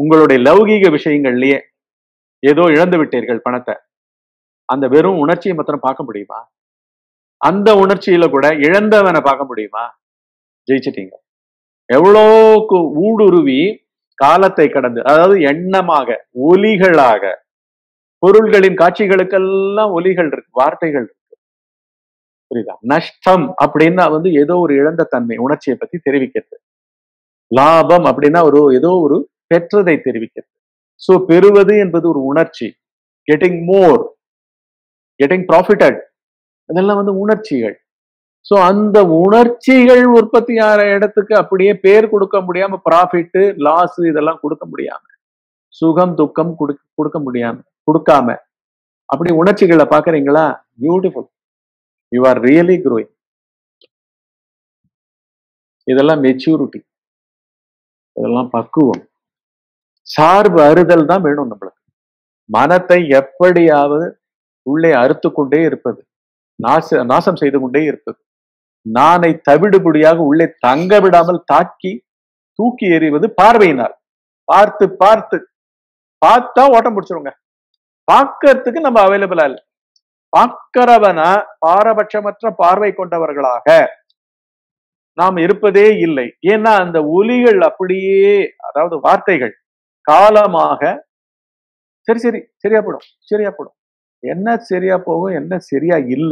உங்களுடைய லௌகீக விஷயங்கள்லயே ஏதோ இழந்து விட்டீர்கள் பணத்தை அந்த வெறும் உணர்ச்சியை மாத்திரம் பார்க்க முடியுமா அந்த உணர்ச்சியில கூட இழந்தவனை பார்க்க முடியுமா ஜெயிச்சிட்டீங்க எவ்வளோக்கு ஊடுருவி காலத்தை கடந்து அதாவது எண்ணமாக ஒலிகளாக பொருள்களின் காட்சிகளுக்கெல்லாம் ஒலிகள் இருக்கு வார்த்தைகள் இருக்கு புரியுதா நஷ்டம் அப்படின்னா வந்து ஏதோ ஒரு இழந்த தன்மை உணர்ச்சியை பத்தி தெரிவிக்கிறது லாபம் அப்படின்னா ஒரு ஏதோ ஒரு பெற்றதை தெரிவிக்கிறது சோ பெறுவது என்பது ஒரு உணர்ச்சி கெட்டிங் மோர் கெட்டிங் ப்ராஃபிட்டட் இதெல்லாம் வந்து உணர்ச்சிகள் சோ அந்த உணர்ச்சிகள் உற்பத்தி ஆகிற இடத்துக்கு அப்படியே பேர் கொடுக்க முடியாம ப்ராஃபிட் லாஸ் இதெல்லாம் கொடுக்க முடியாம சுகம் துக்கம் கொடுக்க கொடுக்க முடியாம கொடுக்காம அப்படி உணர்ச்சிகளை பாக்குறீங்களா beautiful you are really growing இதெல்லாம் மெச்சூரிட்டி இதெல்லாம் பக்குவம் சார்பு அறுதல் தான் வேணும் நம்மளுக்கு மனத்தை எப்படியாவது உள்ளே அறுத்து கொண்டே இருப்பது நாச நாசம் செய்து கொண்டே இருப்பது நானை தவிடுபடியாக உள்ளே தங்க விடாமல் தாக்கி தூக்கி எறிவது பார்வையினால் பார்த்து பார்த்து பார்த்தா ஓட்டம் பிடிச்சிருங்க பார்க்கறதுக்கு நம்ம அவைலபிளா இல்லை பார்க்கிறவனா பாரபட்சமற்ற பார்வை கொண்டவர்களாக நாம் இருப்பதே இல்லை ஏன்னா அந்த ஒலிகள் அப்படியே அதாவது வார்த்தைகள் காலமாக சரி சரி சரியா போடும் சரியா போடும் என்ன சரியா போகும் என்ன சரியா இல்ல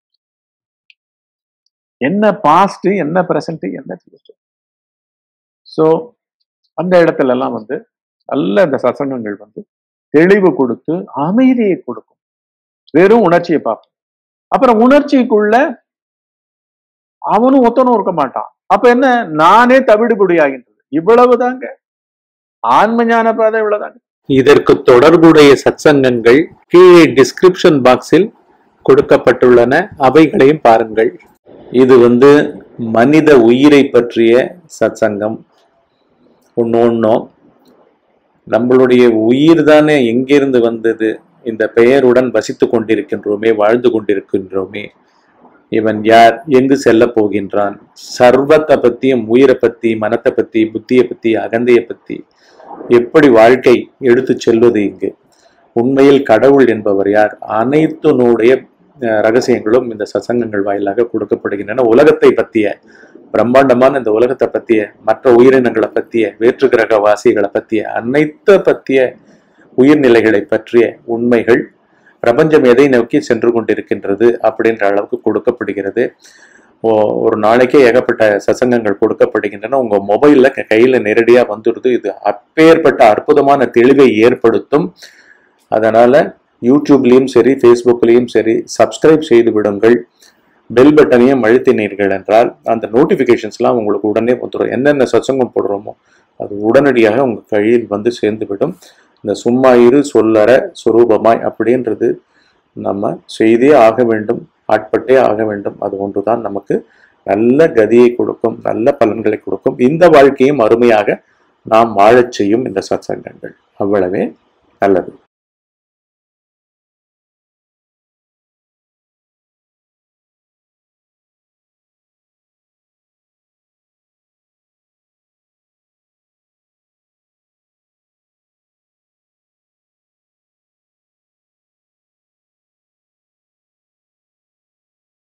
என்ன பாஸ்ட் என்ன பிரசன்ட் என்ன ஃபியூச்சர் ஸோ அந்த இடத்துல எல்லாம் வந்து நல்ல இந்த சசங்கங்கள் வந்து தெளிவு கொடுத்து அமைதியை கொடுக்கும் வெறும் உணர்ச்சியை பார்ப்போம் அப்புறம் உணர்ச்சிக்குள்ள அவனும் ஒத்தனும் இருக்க மாட்டான் அப்ப என்ன நானே தவிடுபடி ஆகின்றது இவ்வளவுதாங்க ஆன்ம ஞான பாதை இவ்வளவுதாங்க இதற்கு தொடர்புடைய சத்சங்கங்கள் கீழே டிஸ்கிரிப்ஷன் பாக்ஸில் கொடுக்கப்பட்டுள்ளன அவைகளையும் பாருங்கள் இது வந்து மனித உயிரை பற்றிய சத்சங்கம் ஒன்று ஒன்றும் நம்மளுடைய உயிர் தானே எங்கிருந்து வந்தது இந்த பெயருடன் வசித்து கொண்டிருக்கின்றோமே வாழ்ந்து கொண்டிருக்கின்றோமே இவன் யார் எங்கு செல்ல போகின்றான் சர்வத்தை பத்தியும் உயிரை பத்தி மனத்தை பத்தி புத்தியை பத்தி அகந்தையை பத்தி எப்படி வாழ்க்கை எடுத்து செல்வது இங்கு உண்மையில் கடவுள் என்பவர் யார் அனைத்தினுடைய அஹ், ரகசியங்களும் இந்த சசங்கங்கள் வாயிலாக கொடுக்கப்படுகின்றன உலகத்தை பற்றிய பிரம்மாண்டமான இந்த உலகத்தை பற்றிய மற்ற உயிரினங்களை பற்றிய வேற்று கிரக வாசிகளை பற்றிய அனைத்த பற்றிய உயிர்நிலைகளை பற்றிய உண்மைகள் பிரபஞ்சம் எதை நோக்கி சென்று கொண்டிருக்கின்றது அப்படின்ற அளவுக்கு கொடுக்கப்படுகிறது ஓ- ஒரு நாளைக்கே ஏகப்பட்ட சசங்கங்கள் கொடுக்கப்படுகின்றன உங்க மொபைல்ல க- கையில நேரடியா வந்துடுது இது அப்பேற்பட்ட அற்புதமான தெளிவை ஏற்படுத்தும் அதனால யூடியூப்லயும் சரி ஃபேஸ்புக்லயும் சரி சப்ஸ்கிரைப் செய்து விடுங்கள் பெல் பட்டனையும் அழுத்தினீர்கள் என்றால் அந்த நோட்டிஃபிகேஷன்ஸ்லாம் உங்களுக்கு உடனே வந்துடும் என்னென்ன சத்சங்கம் போடுறோமோ அது உடனடியாக உங்க கையில் வந்து சேர்ந்து விடும் இந்த சும்மா இரு சொல்லற சுரூபமாய் அப்படின்றது நம்ம செய்தே ஆக வேண்டும் ஆட்பட்டே ஆக வேண்டும் அது ஒன்றுதான் நமக்கு நல்ல கதியை கொடுக்கும் நல்ல பலன்களை கொடுக்கும் இந்த வாழ்க்கையும் அருமையாக நாம் வாழச் செய்யும் இந்த சத்சங்கங்கள் அவ்வளவே நல்லது